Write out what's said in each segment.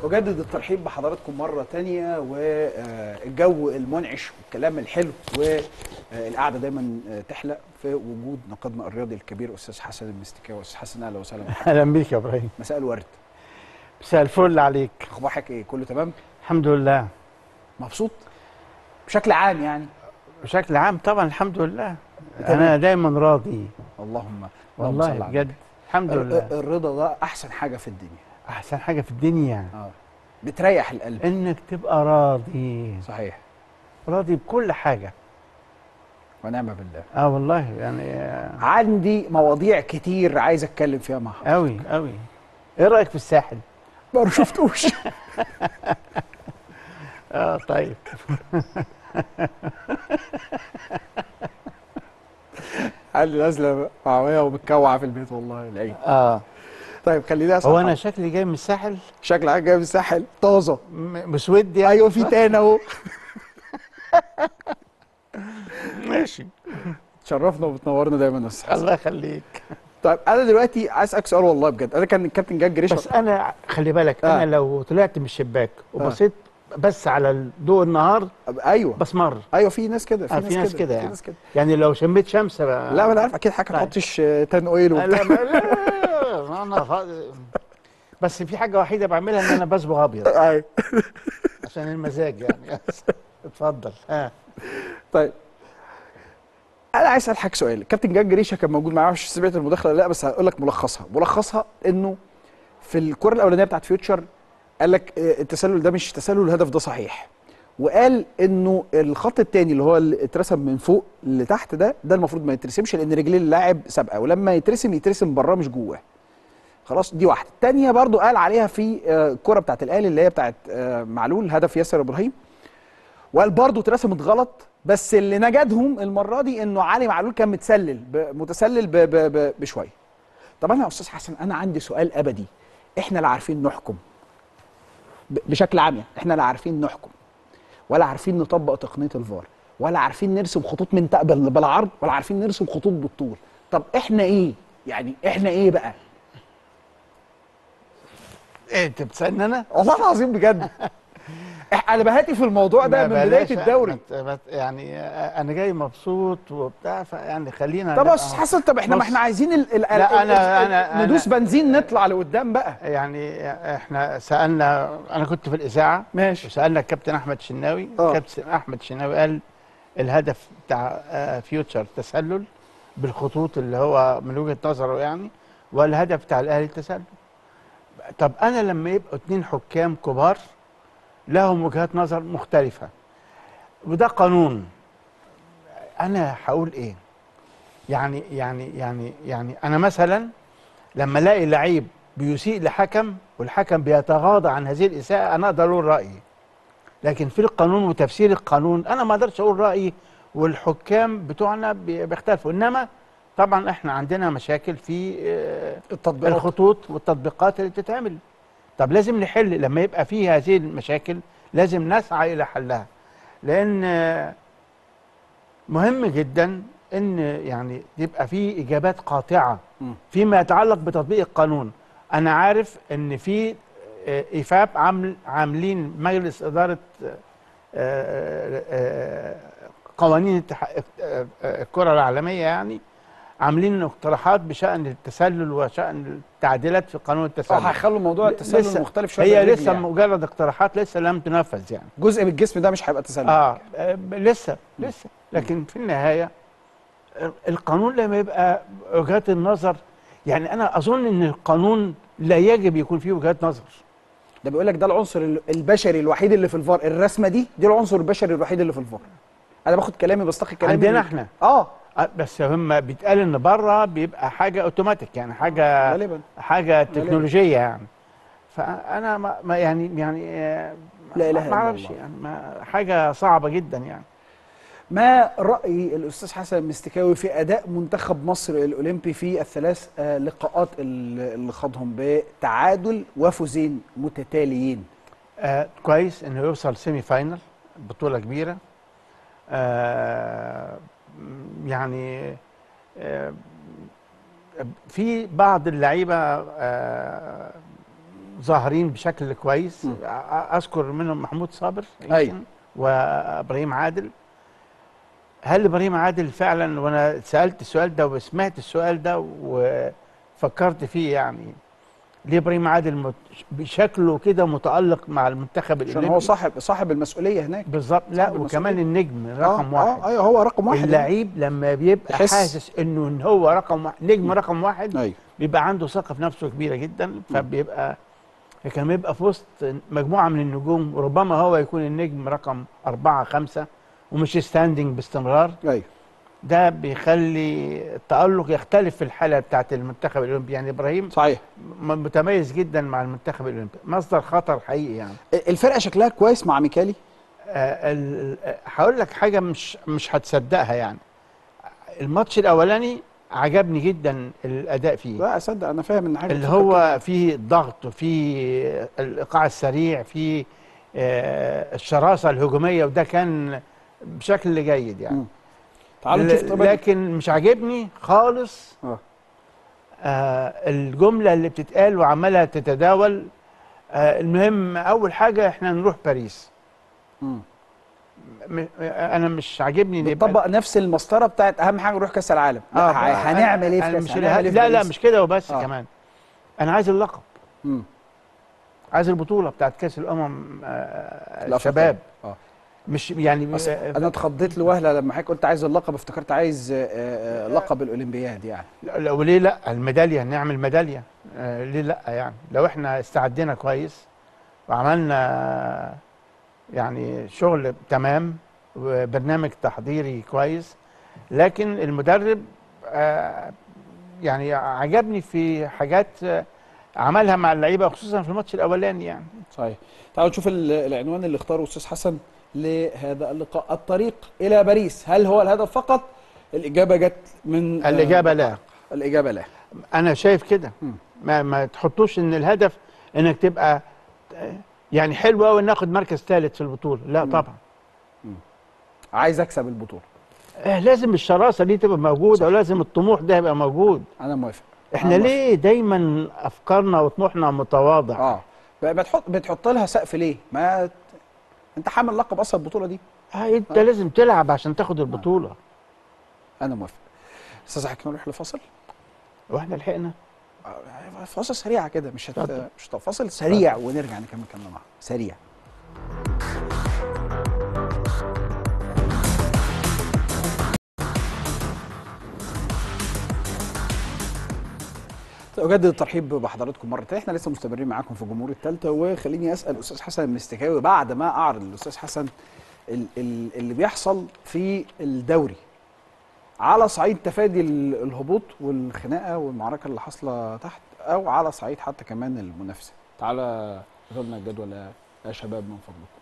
أجدد الترحيب بحضراتكم مرة تانية والجو المنعش والكلام الحلو والقعدة دايما تحلق في وجود ناقدنا الرياضي الكبير أستاذ حسن المستكاوي أستاذ حسن أهلا وسهلا بحضرتك. اهلا بيك يا ابراهيم مساء الورد مساء الفل عليك أخبارك إيه كله تمام الحمد لله مبسوط بشكل عام يعني بشكل عام طبعا الحمد لله تمام. انا دايما راضي اللهم والله اللهم صل على بجد الحمد النبي. لله الرضا ده أحسن حاجة في الدنيا احسن حاجه في الدنيا اه بتريح القلب انك تبقى راضي صحيح راضي بكل حاجه ونعم بالله اه والله يعني آه، عندي مواضيع كتير عايز اتكلم فيها مع حضرتك قوي قوي ايه رايك في الساحل ما شفتوش اه طيب قال لي نازله معويه ومتكوعه في البيت والله العين اه طيب خليني اسال هو انا حضرتك. شكلي جاي من الساحل شكل حاجه جاي من الساحل طازه م- مسود يعني ايوه في تاني اهو ماشي تشرفنا وبتنورنا دايما يا استاذ حسن. الله يخليك طيب انا دلوقتي عايز اسالك سؤال والله بجد انا كان الكابتن جاد جريشه بس انا خلي بالك آه. انا لو طلعت من الشباك وبصيت بس على ضوء النهار ايوه بسمر ايوه في ناس كده آه، في ناس كده في يعني. ناس كده يعني لو شميت شمس بقى لا ما انا عارف اكيد حاجه ما طيب. تحطش آه، تان اويل لا وبتاع لا لا انا فاضي. بس في حاجه وحيده بعملها ان انا بصبغ ابيض أيوة. عشان المزاج يعني اتفضل ها طيب انا عايز اسال حضرتك سؤال الكابتن جاد جريشه كان موجود معايا مش سمعت المداخله ولا لا بس هقول لك ملخصها ملخصها انه في الكره الاولانيه بتاعت فيوتشر قال لك آه، التسلل ده مش تسلل الهدف ده صحيح وقال انه الخط الثاني اللي هو اللي اترسم من فوق لتحت ده ده المفروض ما يترسمش لان رجلين اللاعب سابقه ولما يترسم يترسم بره مش جواه خلاص دي واحده الثانيه برضو قال عليها في آه، الكره بتاعت الاهلي اللي هي بتاعت آه، معلول هدف ياسر ابراهيم وقال برضه اترسمت غلط بس اللي نجدهم المره دي انه علي معلول كان متسلل ب- متسلل ب ب ب بشويه طب انا يا استاذ حسن انا عندي سؤال ابدي احنا لا عارفين نحكم ب- بشكل عام يعني احنا لا عارفين نحكم ولا عارفين نطبق تقنيه الفار ولا عارفين نرسم خطوط من تق- بال- بالعرض ولا عارفين نرسم خطوط بالطول طب احنا ايه يعني احنا ايه بقى ايه انت بتسالني انا والله العظيم بجد إح- انا بهاتي في الموضوع ده ما من بدايه بلاش- الدوري ما ت- ما ت- يعني آه، انا جاي مبسوط وبتاع فيعني خلينا طب يا نبقى- استاذ حسن طب احنا ما بص. احنا عايزين ال ال لا، أنا- ال- أنا- ندوس أنا- بنزين نطلع لقدام بقى يعني احنا سالنا انا كنت في الاذاعه ماشي وسالنا الكابتن احمد شناوي آه. كابتن احمد شناوي قال الهدف بتاع آه، فيوتشر تسلل بالخطوط اللي هو من وجهه نظره يعني والهدف بتاع الاهلي تسلل طب انا لما يبقوا اتنين حكام كبار لهم وجهات نظر مختلفه وده قانون انا هقول ايه يعني يعني يعني يعني انا مثلا لما الاقي لعيب بيسيء لحكم والحكم بيتغاضى عن هذه الاساءه انا اقدر اقول رايي لكن في القانون وتفسير القانون انا ما اقدرش اقول رايي والحكام بتوعنا بي- بيختلفوا انما طبعا احنا عندنا مشاكل في آه، التطبيقات الخطوط والتطبيقات اللي بتتعمل طب لازم نحل لما يبقى فيه هذه المشاكل لازم نسعى الى حلها لان آه، مهم جدا ان يعني يبقى في اجابات قاطعه مم. فيما يتعلق بتطبيق القانون انا عارف ان في آه، ايفاب عامل عاملين مجلس اداره آه، آه، آه، قوانين التح- آه، آه، الكره العالميه يعني عاملين اقتراحات بشان التسلل وشان التعديلات في قانون اه التسلل هيخلوا موضوع التسلل لسه- مختلف شويه هي بالرجل لسه يعني. مجرد اقتراحات لسه لم تنفذ يعني جزء من الجسم ده مش هيبقى تسلل اه آه، لسه لسه لكن في النهايه القانون لما يبقى وجهات النظر يعني انا اظن ان القانون لا يجب يكون فيه وجهات نظر ده بيقول لك ده العنصر ال- البشري الوحيد اللي في الفار الرسمه دي دي العنصر البشري الوحيد اللي في الفار انا باخد كلامي بستقي كلامي عندنا من- احنا اه آه، بس هم بيتقال ان بره بيبقى حاجه اوتوماتيك يعني حاجه غالبا حاجه تكنولوجيه يعني فانا ما ما يعني يعني آه، لا إله ما إلا اعرفش الله. يعني ما حاجه صعبه جدا يعني ما راي الاستاذ حسن المستكاوي في اداء منتخب مصر الاولمبي في الثلاث آه، لقاءات ال- اللي خاضهم بتعادل وفوزين متتاليين آه كويس انه يوصل سيمي فاينل بطوله كبيره آه م- يعني آه في بعض اللعيبه آه ظاهرين بشكل كويس مم. أ- اذكر منهم محمود صابر أيوة. يمكن وابراهيم عادل هل ابراهيم عادل فعلا وانا سالت السؤال ده وسمعت السؤال ده وفكرت فيه يعني ليه ابراهيم عادل مت- بشكله كده متالق مع المنتخب عشان الاولمبي هو صاحب صاحب المسؤوليه هناك بالظبط لا صاحب وكمان المسؤولية. النجم رقم آه، واحد اه ايوه هو رقم واحد اللعيب لما بيبقى تحس. حاسس انه إن هو رقم واحد نجم رقم واحد ايوه بيبقى عنده ثقه في نفسه كبيره جدا فبيبقى كان بيبقى في وسط مجموعه من النجوم ربما هو يكون النجم رقم أربعة خمسة ومش ستاندنج باستمرار ايوه ده بيخلي التألق يختلف في الحالة بتاعت المنتخب الأولمبي يعني إبراهيم صحيح م- متميز جدا مع المنتخب الأولمبي مصدر خطر حقيقي يعني الفرقه شكلها كويس مع ميكالي آه، ال- آه، هقول لك حاجة مش مش هتصدقها يعني الماتش الأولاني عجبني جدا الأداء فيه لا اصدق انا فاهم ان حاجه اللي بتفكر هو فيه الضغط وفيه الايقاع السريع فيه آه، الشراسه الهجوميه وده كان بشكل جيد يعني مم. تعالوا نشوف ل- طبعا لكن مش عاجبني خالص اه آه الجمله اللي بتتقال وعماله تتداول آه المهم اول حاجه احنا نروح باريس مم. م- انا مش عاجبني نبقى- بتطبق نفس المسطره بتاعت اهم حاجه نروح كاس العالم لا آه، ه- هنعمل ايه في أنا كاس مش هنعمل ايه في لا لا باريس؟ مش كده وبس آه. كمان انا عايز اللقب مم. عايز البطوله بتاعت كاس الامم آه، الأفريقية. الشباب اه مش يعني بس آه، انا اتخضيت لوهله لما حضرتك قلت عايز اللقب افتكرت عايز آه، آه، لقب الاولمبياد يعني لا- لا، وليه لا الميداليه نعمل ميداليه آه ليه لا يعني لو احنا استعدينا كويس وعملنا يعني شغل تمام وبرنامج تحضيري كويس لكن المدرب آه يعني عجبني في حاجات آه، عملها مع اللعيبه خصوصا في الماتش الاولاني يعني صحيح تعالوا نشوف ال- العنوان اللي اختاره استاذ حسن لهذا اللقاء الطريق الى باريس هل هو الهدف فقط الاجابه جت من آه، الاجابه لا الاجابه لا انا شايف كده مم. ما ما تحطوش ان الهدف انك تبقى آه، يعني حلو قوي ناخد مركز ثالث في البطوله لا مم. طبعا عايز اكسب البطوله آه لازم الشراسه دي تبقى موجوده ولازم الطموح ده يبقى موجود انا موافق احنا أنا ليه دايما افكارنا وطموحنا متواضع اه ب- بتحط بتحط لها سقف ليه ما ت- انت حامل لقب اصلا البطوله دي آه انت لازم تلعب عشان تاخد البطوله انا موافق استاذ حكيم نروح لفاصل واحنا لحقنا آه، فاصل سريعه كده مش هت... اتفضل. مش هت- فاصل سريع ونرجع نكمل كلامنا معاها سريع أجدد الترحيب بحضراتكم مرة تانية، احنا لسه مستمرين معاكم في جمهور الثالثة وخليني أسأل الأستاذ حسن المستكاوي بعد ما أعرض الأستاذ حسن ال- ال- اللي بيحصل في الدوري على صعيد تفادي ال- الهبوط والخناقة والمعركة اللي حاصلة تحت أو على صعيد حتى كمان المنافسة. تعالى اقرا لنا الجدول يا يا شباب من فضلكم.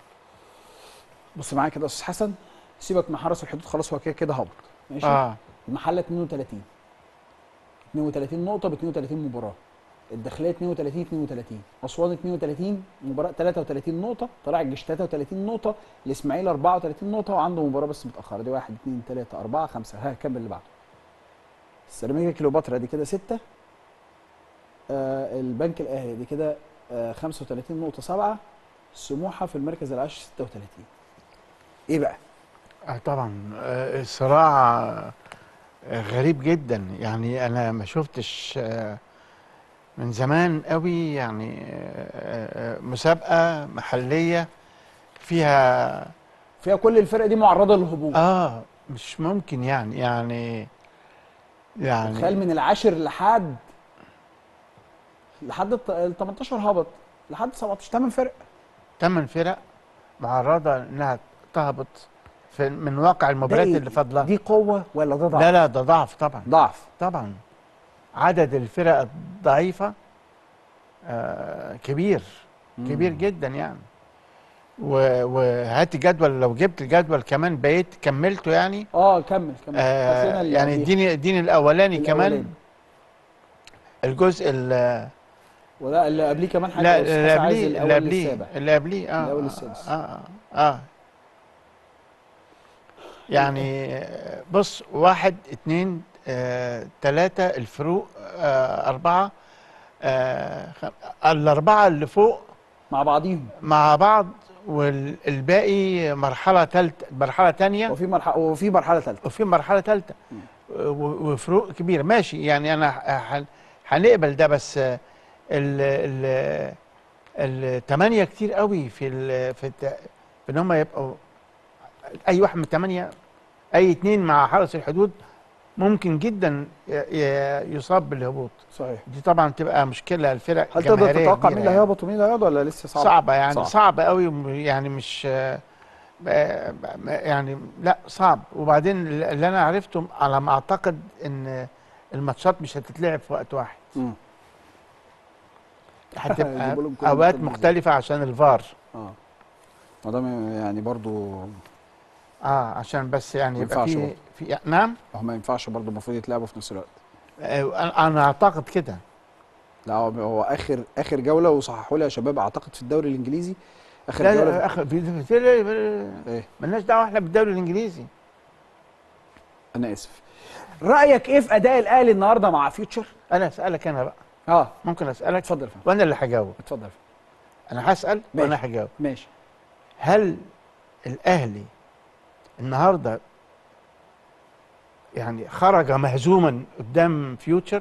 بص معايا كده يا أستاذ حسن سيبك من حرس الحدود خلاص هو كده كده هبط ماشي؟ اه المحله 32 32 نقطة ب 32 مباراة الداخلية 32 32 أسوان 32 مباراة 33 نقطة طلع الجيش 33 نقطة الإسماعيلي 34 نقطة وعنده مباراة بس متأخرة دي 1 2 3 4 5 ها كمل اللي بعده السيراميكا كليوباترا دي كده 6 آه البنك الأهلي دي كده آه 35 نقطة 7 سموحة في المركز العاشر 36 إيه بقى؟ آه طبعا آه الصراع آه غريب جدا يعني انا ما شفتش آه من زمان قوي يعني آه آه مسابقه محليه فيها فيها كل الفرق دي معرضة للهبوط اه مش ممكن يعني يعني يعني تخيل من العاشر لحد لحد الت- ال 18 هبط لحد 17 8 فرق ثمان فرق معرضه انها تهبط في من واقع المباريات ده إيه؟ اللي فاضله دي قوه ولا ده ضعف؟ لا لا ده ضعف طبعا ضعف طبعا عدد الفرق الضعيفه آه كبير كبير جدا يعني و- وهات جدول لو جبت الجدول كمان بقيت كملته يعني اه كمل كمل آه هات لنا اللي يعني قبليه. اديني اديني الاولاني الأولاني. كمان الجزء ال- ولا اللي قبليه كمان حاجه لا بس اللي حاسس عايز قبليه الأول اللي قبليه للسابع. اللي قبليه اه الأول آه، للسادس. اه اه, آه. يعني آه، بص واحد اتنين آه تلاتة الفروق آه أربعة آه خ- الاربعه اللي فوق مع بعضيهم مع بعض والباقي مرحله ثالثه مرحله ثانيه وفي مرحله وفي مرحله ثالثه وفي مرحله ثالثه وفروق كبيره ماشي يعني انا ح- هنقبل ده بس آه، ال ال الثمانيه كتير قوي في ال في, الت- في ان هم يبقوا اي واحد من الثمانيه اي اتنين مع حرس الحدود ممكن جدا ي- ي- يصاب بالهبوط صحيح دي طبعا تبقى مشكله الفرق هل تقدر جماهيرية تتوقع كبيرة مين اللي يعني. هيهبط ومين اللي هيقعد ولا لسه صعب؟ صعبة يعني صعب. صعب. صعبة قوي م- يعني مش آه، آه، يعني لا صعب وبعدين اللي انا عرفته على ما اعتقد ان الماتشات مش هتتلعب في وقت واحد مم. هتبقى يجيبوا لهم كل اوقات ماتش مختلفة عشان الفار اه وده م- يعني برضو اه عشان بس يعني ما يبقى ينفعش في برضه. في نعم هو ما ينفعش برضو المفروض يتلعبوا في نفس الوقت آه، انا أنا اعتقد كده لا هو هو اخر اخر جوله وصححوا لي يا شباب اعتقد في الدوري الانجليزي اخر لا جوله لا أخ... في... في... في... ايه ملناش دعوة احنا بالدوري الانجليزي انا اسف رايك ايه في اداء الاهلي النهارده مع فيوتشر انا اسالك انا بقى اه ممكن اسالك اتفضل يا فندم وانا اللي هجاوب اتفضل يا فندم انا هسال ماشي. وانا هجاوب ماشي هل الاهلي النهارده يعني خرج مهزوما قدام فيوتشر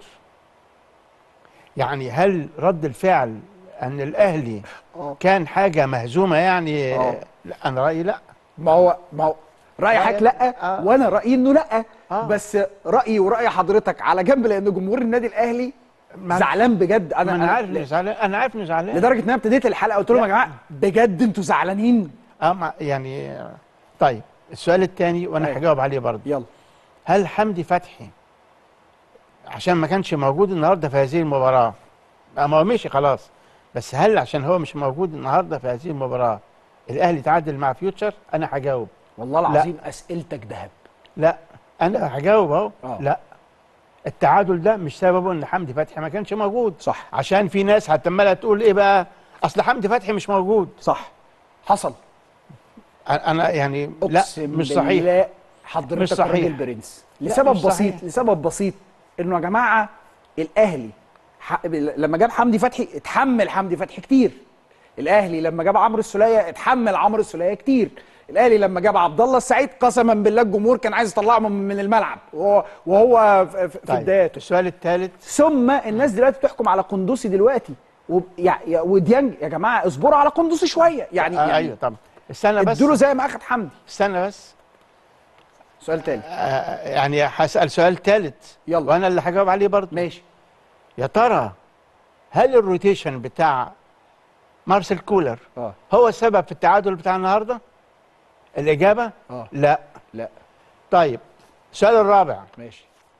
يعني هل رد الفعل ان الاهلي اه كان حاجه مهزومه يعني آه. لا انا رايي لا ما هو ما هو راي حضرتك لا آه. وانا رايي انه لا آه. بس رايي وراي حضرتك على جنب لان جمهور النادي الاهلي ما- زعلان بجد انا, انا أنا عارف ل- انه زعلان انا عارف انه زعلان لدرجه ان انا ابتديت الحلقه قلت لهم يا لا. جماعه بجد انتوا زعلانين اه مع- يعني طيب السؤال الثاني وانا أيوة. هجاوب عليه برضه يلا هل حمدي فتحي عشان ما كانش موجود النهارده في هذه المباراه ما هو مشي خلاص بس هل عشان هو مش موجود النهارده في هذه المباراه الاهلي تعادل مع فيوتشر انا هجاوب والله العظيم اسئلتك ذهب لا انا هجاوب اهو آه. لا التعادل ده مش سببه ان حمدي فتحي ما كانش موجود صح عشان في ناس هتمالها تقول ايه بقى اصل حمدي فتحي مش موجود صح حصل انا يعني لا اقسم مش صحيح بالله حضرتك مش صحيح. راجل برنس لا، لسبب مش بسيط صحيح. لسبب بسيط انه يا جماعه الاهلي ح... لما جاب حمدي فتحي اتحمل حمدي فتحي كتير الاهلي لما جاب عمرو السوليه اتحمل عمرو السوليه كتير الاهلي لما جاب عبد الله السعيد قسما بالله الجمهور كان عايز يطلعه من من الملعب وهو وهو في, في طيب بداياته السؤال الثالث ثم الناس دلوقتي بتحكم على قندوسي دلوقتي و... يع... يع- وديانج يا جماعه اصبروا على قندوسي شويه يعني, آه يعني ايوه طبعا استنى بس ادوا له زي ما اخد حمدي استنى بس سؤال تاني آه يعني هسال سؤال ثالث يلا. وانا اللي هجاوب عليه برضه ماشي يا ترى هل الروتيشن بتاع مارسيل كولر اه هو السبب في التعادل بتاع النهارده الاجابه اه لا لا طيب السؤال الرابع ماشي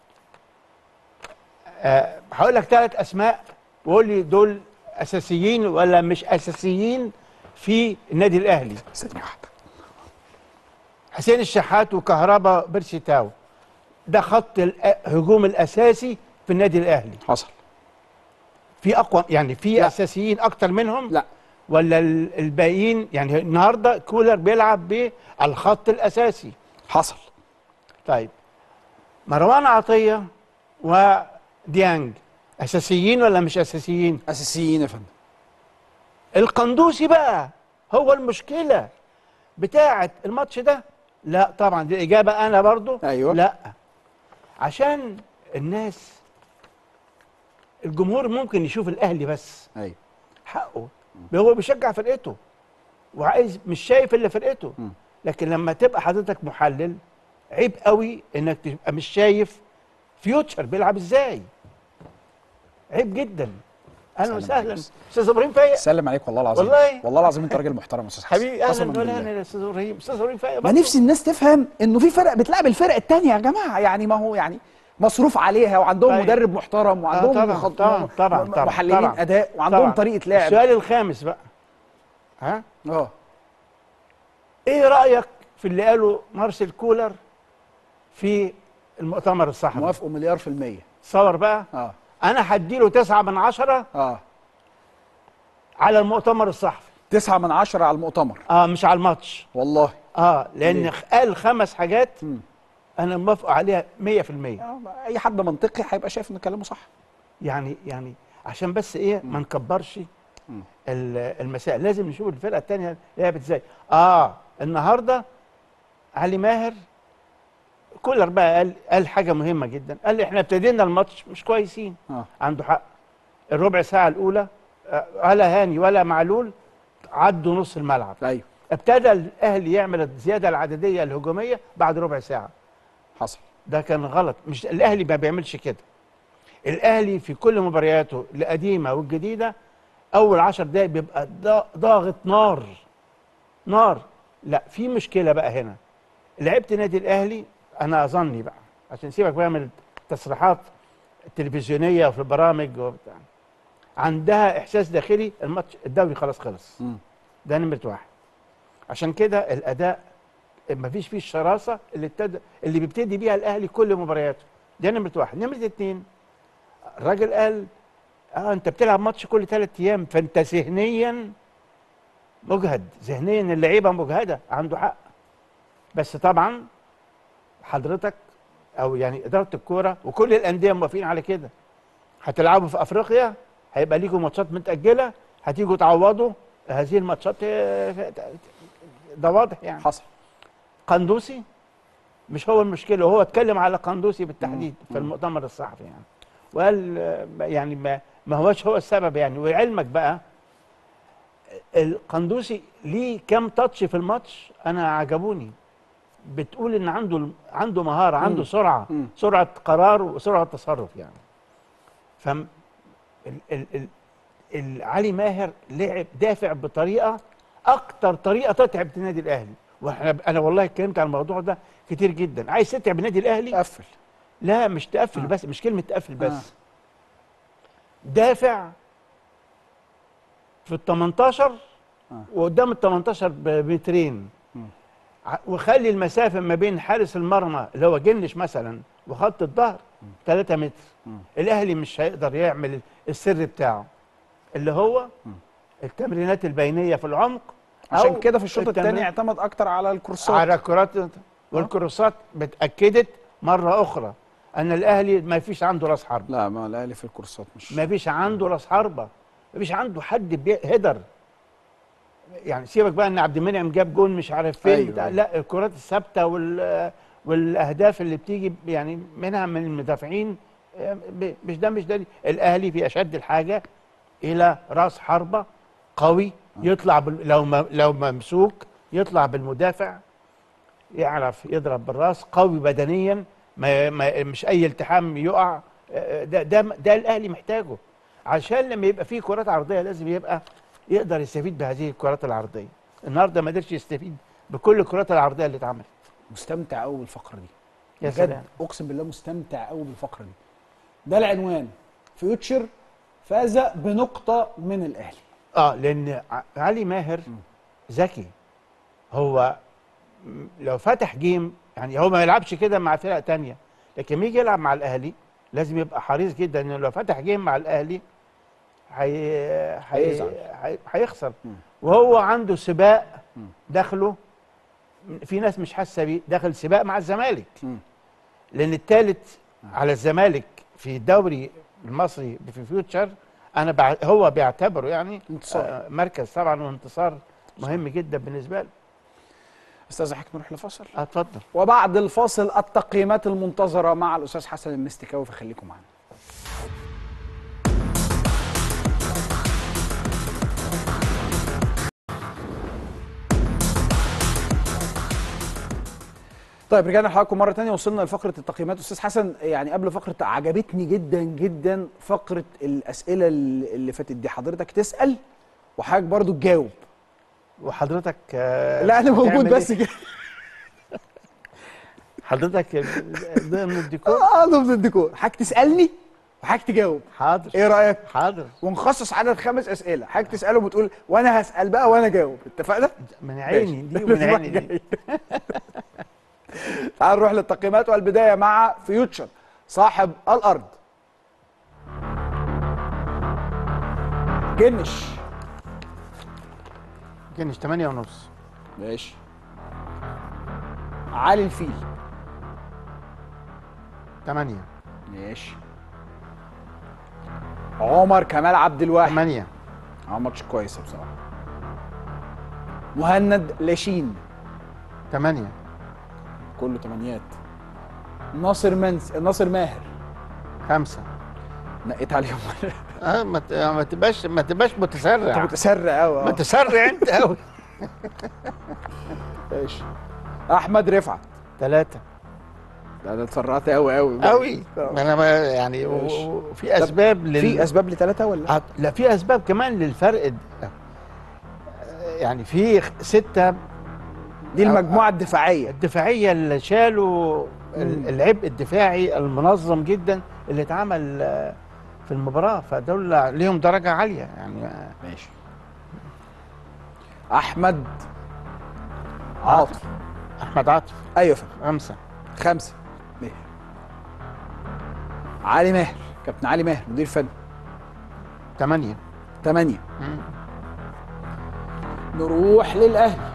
آه هقول لك ثلاث اسماء وقول لي دول اساسيين ولا مش اساسيين في النادي الاهلي ثانية واحدة حسين الشحات وكهربا بيرسي تاو ده خط الهجوم الاساسي في النادي الاهلي حصل في اقوى يعني في لا. اساسيين اكتر منهم لا ولا ال- الباقيين يعني النهارده كولر بيلعب بالخط الاساسي حصل طيب مروان عطيه وديانج اساسيين ولا مش اساسيين اساسيين يا فندم القندوسي بقى هو المشكله بتاعه الماتش ده لا طبعا دي الاجابه انا برضو أيوة. لا عشان الناس الجمهور ممكن يشوف الاهلي بس ايوه حقه هو بيشجع فرقته وعايز مش شايف الا فرقته مم. لكن لما تبقى حضرتك محلل عيب قوي انك تبقى مش شايف فيوتشر بيلعب ازاي عيب جدا اهلا سلام وسهلا عليكم. استاذ ابراهيم فايق سلم عليك والله العظيم والله. والله العظيم انت راجل محترم يا استاذ حسن حبيبي قسماً اهلا ولا بالله. يا استاذ ابراهيم استاذ ابراهيم فايق ما برضه. نفسي الناس تفهم انه في فرق بتلعب الفرق التانية يا جماعه يعني ما هو يعني مصروف عليها وعندهم طيب. مدرب محترم وعندهم طبعاً، مخط- طبعاً، طبعاً، م- طبعاً، محللين طبعاً. اداء وعندهم طبعاً. طريقه لعب السؤال الخامس بقى ها اه ايه رايك في اللي قاله مارسيل كولر في المؤتمر الصحفي موافقه مليار في المية تصور بقى اه انا هديله تسعة من عشرة اه على المؤتمر الصحفي تسعة من عشرة على المؤتمر اه مش على الماتش والله اه لان ليه؟ قال خمس حاجات مم. انا موافق عليها 100% آه، اي حد منطقي هيبقى شايف ان كلامه صح يعني يعني عشان بس ايه ما نكبرش مم. ال- المسائل لازم نشوف الفرقه الثانيه لعبت ازاي اه النهارده علي ماهر كولر بقى قال قال حاجه مهمه جدا قال لي احنا ابتدينا الماتش مش كويسين اه عنده حق الربع ساعه الاولى آه، ولا هاني ولا معلول عدوا نص الملعب ايوه ابتدى الاهلي يعمل الزياده العدديه الهجوميه بعد ربع ساعه حصل ده كان غلط مش الاهلي ما بيعملش كده الاهلي في كل مبارياته القديمه والجديده اول عشر دقايق بيبقى ضا- ضاغط نار نار لا في مشكله بقى هنا لعيبه النادي الاهلي انا اظني بقى عشان سيبك بقى من التصريحات التلفزيونيه وفي البرامج وبتاع عندها احساس داخلي الماتش الدوري خلاص خلص مم. ده نمره واحد عشان كده الاداء ما فيش فيه الشراسه اللي ابتدى اللي بيبتدي بيها الاهلي كل مبارياته ده نمره واحد نمره اتنين الراجل قال اه انت بتلعب ماتش كل ثلاث ايام فانت ذهنيا مجهد ذهنيا اللعيبه مجهده عنده حق بس طبعا حضرتك او يعني اداره الكوره وكل الانديه موافقين على كده هتلعبوا في افريقيا هيبقى ليكم ماتشات متاجله هتيجوا تعوضوا هذه الماتشات آه، ده واضح يعني حصل قندوسي مش هو المشكله هو اتكلم على قندوسي بالتحديد في المؤتمر الصحفي يعني وقال آه، يعني ما ما هوش هو السبب يعني وعلمك بقى القندوسي ليه كام تاتش في الماتش انا عجبوني بتقول ان عنده عنده مهاره عنده سرعه مم. سرعه قرار وسرعه تصرف يعني فم ال ال ال ال علي ماهر لعب دافع بطريقه اكتر طريقه تتعب النادي الاهلي واحنا انا والله اتكلمت عن الموضوع ده كتير جدا عايز تتعب النادي الاهلي قفل لا مش تقفل آه. بس مش كلمه تقفل بس آه. دافع في ال 18 آه. وقدام ال 18 بمترين مم. ع- وخلي المسافه ما بين حارس المرمى اللي هو جنش مثلا وخط الظهر 3 متر مم. الاهلي مش هيقدر يعمل السر بتاعه اللي هو مم. التمرينات البينيه في العمق عشان أو كده في الشوط التمرين- الثاني اعتمد اكتر على الكورسات على الكرات والكروسات بتاكدت مره اخرى ان الاهلي ما فيش عنده راس حرب لا ما الاهلي في الكورسات مش ما فيش عنده راس حربه ما فيش عنده حد بي- هيدر يعني سيبك بقى ان عبد المنعم جاب جون مش عارف فين أيوة، بتاع أيوة. لا الكرات الثابته وال والاهداف اللي بتيجي يعني منها من المدافعين آه، ب- مش ده مش ده الاهلي في اشد الحاجه الى راس حربه قوي يطلع بال... لو م... لو ممسوك يطلع بالمدافع يعرف يضرب بالراس قوي بدنيا ما... ما مش اي التحام يقع آه، ده ده ده الاهلي محتاجه عشان لما يبقى فيه كرات عرضيه لازم يبقى يقدر يستفيد بهذه الكرات العرضيه النهارده ما قدرش يستفيد بكل الكرات العرضيه اللي اتعملت مستمتع قوي بالفقره دي يا بجد سلام اقسم بالله مستمتع قوي بالفقره دي ده العنوان فيوتشر فاز بنقطه من الاهلي اه لان ع- علي ماهر ذكي هو م- لو فتح جيم يعني هو ما يلعبش كده مع فرق تانية لكن لما يجي يلعب مع الاهلي لازم يبقى حريص جدا انه لو فتح جيم مع الاهلي هي... هي... هيزعل. هي... هيخسر مم. وهو عنده سباق مم. داخله في ناس مش حاسه بيه داخل سباق مع الزمالك مم. لان الثالث على الزمالك في الدوري المصري في فيوتشر انا بع... هو بيعتبره يعني انتصار. آه مركز طبعا وانتصار مهم جدا بالنسبه له استاذ حضرتك نروح لفاصل آه، اتفضل وبعد الفاصل التقييمات المنتظره مع الاستاذ حسن المستكاوي فخليكم معانا طيب رجعنا لحضراتكم مره تانية وصلنا لفقره التقييمات استاذ حسن يعني قبل فقره عجبتني جدا جدا فقره الاسئله اللي اللي فاتت دي حضرتك تسال وحضرتك برضو تجاوب وحضرتك آه، لا انا موجود هتعمل بس إيه؟ كده حضرتك ضمن الديكور اه ضمن الديكور حضرتك تسالني وحضرتك تجاوب حاضر ايه رايك حاضر ونخصص عدد خمس اسئله حضرتك تسالهم وتقول وانا هسال بقى وانا اجاوب اتفقنا من عيني ماشي. دي ومن الأسبوع عيني دي الجاي. تعال نروح للتقييمات والبدايه مع فيوتشر صاحب الارض جنش جنش 8 ونص ماشي علي الفيل 8 ماشي عمر كمال عبد الواحد ثمانية عمل ماتش كويس بصراحه مهند لاشين ثمانية كله تمانيات ناصر منس ناصر ماهر خمسة نقيت عليهم اه ما ت- ما تبقاش ما تبقاش انت متسرع متسرع قوي ما تسرع انت قوي ماشي احمد رفعت ثلاثة لا ده اتسرعت قوي قوي قوي ما انا ما يعني و- ماشي. و- وفي اسباب لل... في اسباب لثلاثه ولا آه، لا في اسباب كمان للفرق ده. آه، يعني في خ- ستة دي المجموعه الدفاعيه الدفاعية اللي شالوا ال- مم. العبء الدفاعي المنظم جدا اللي اتعمل آه، في المباراة فدول ليهم درجة عالية يعني آه، ماشي احمد عاطف احمد عاطف ايوه فندم خمسة خمسه ماشي علي ماهر كابتن علي ماهر مدير فني ثمانية ثمانيه مم. نروح للاهلي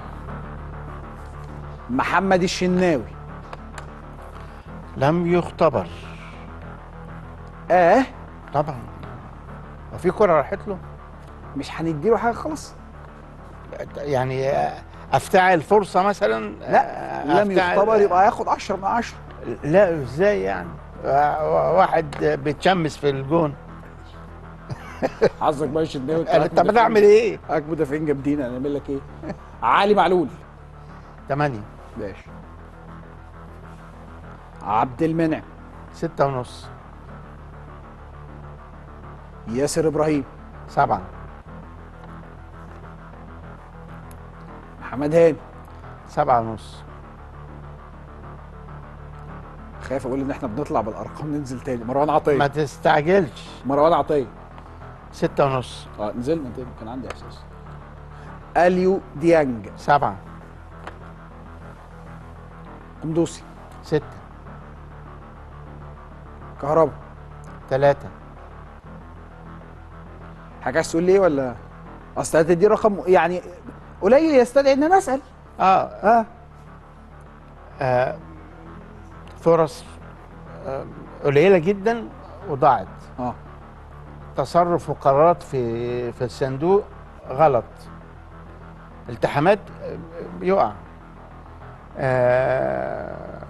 محمد الشناوي لم يختبر اه طبعا وفي كرة راحت له مش هنديله حاجه خلاص يعني آه، افتعل فرصة مثلا لا آه، لم أفتعل- يختبر يبقى هياخد 10 من 10 لا ازاي يعني آه، واحد بيتشمس في الجون حظك بقى الشناوي أنا- طب انا اعمل ايه؟ معاك مدافعين جامدين هنعمل لك ايه؟ علي معلول ثمانية ماشي عبد المنعم ستة ونص ياسر ابراهيم سبعة محمد هاني سبعة ونص خايف اقول ان احنا بنطلع بالارقام ننزل تاني مروان عطيه ما تستعجلش مروان عطيه ستة ونص اه نزلنا تاني كان عندي احساس اليو ديانج سبعة قندوسي ستة كهربا ثلاثة حاجه عايز تقول لي ايه ولا اصل هتدي رقم يعني قليل يستدعي ان انا اسال اه, اه آه. فرص آه. قليلة جدا وضاعت اه تصرف وقرارات في في الصندوق غلط التحامات آه، بيقع آه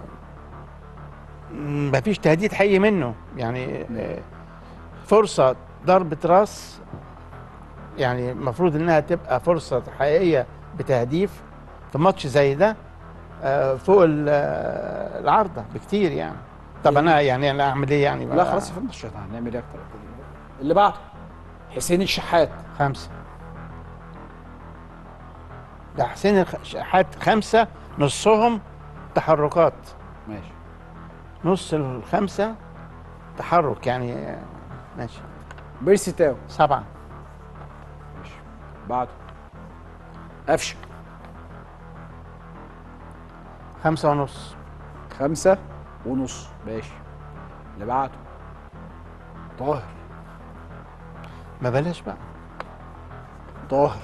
مفيش تهديد حي منه يعني آه، فرصة ضربة راس يعني المفروض انها تبقى فرصة حقيقية بتهديف في ماتش زي ده آه، فوق ال- آه، العارضة بكتير يعني طب انا يعني انا اعمل ايه يعني لا خلاص يا فندم مش هنعمل ايه اكتر اللي بعده حسين الشحات خمسة ده حسين الشحات خمسة نصهم تحركات ماشي نص الخمسة تحرك يعني آه، ماشي بيرسي تاو سبعة ماشي بعده قفشه خمسة ونص خمسة ونص ماشي اللي بعده طاهر ما بلاش بقى طاهر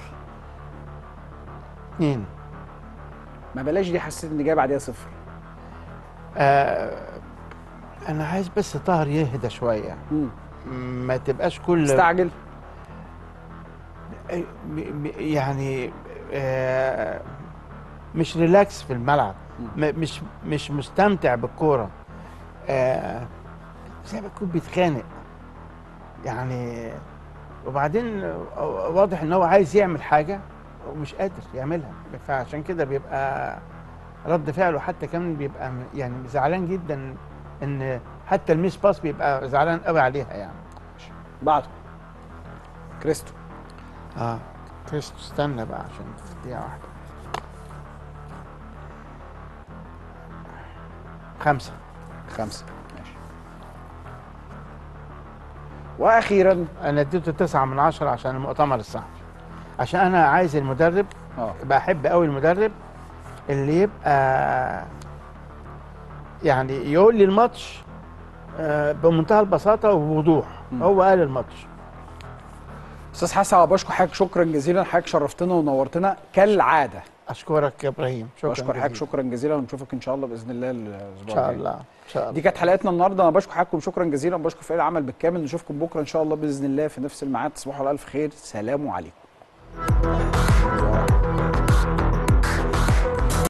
اتنين ما بلاش دي حسيت ان جاي بعديها صفر آه انا عايز بس طاهر يهدى شوية مم. ما تبقاش كل استعجل م- م- يعني آه مش ريلاكس في الملعب م- مش مش مستمتع بالكوره آه زي ما يكون بيتخانق يعني وبعدين آه، واضح ان هو عايز يعمل حاجه ومش قادر يعملها فعشان كده بيبقى رد فعله حتى كمان بيبقى م- يعني زعلان جدا ان حتى الميس باس بيبقى زعلان قوي عليها يعني بعده كريستو اه كريستو استنى بقى عشان دقيقة واحدة خمسة خمسة ماشي واخيرا أنا اديته تسعة من عشرة عشان المؤتمر الصحفي عشان أنا عايز المدرب اه بحب قوي المدرب اللي يبقى يعني يقول لي الماتش آه، بمنتهى البساطة وبوضوح مم. هو قال الماتش استاذ حسن بشكر حضرتك شكرا جزيلا حضرتك شرفتنا ونورتنا كالعاده اشكرك يا ابراهيم شكرا بشكر حضرتك جزيلا. شكرا جزيلا ونشوفك ان شاء الله باذن الله ان الاسبوع شاء الجاي. الله ان شاء الله دي كانت حلقتنا النهارده انا بشكر حضراتكم شكرا جزيلا بشكر فريق العمل بالكامل نشوفكم بكره ان شاء الله باذن الله في نفس الميعاد تصبحوا على الف خير سلام عليكم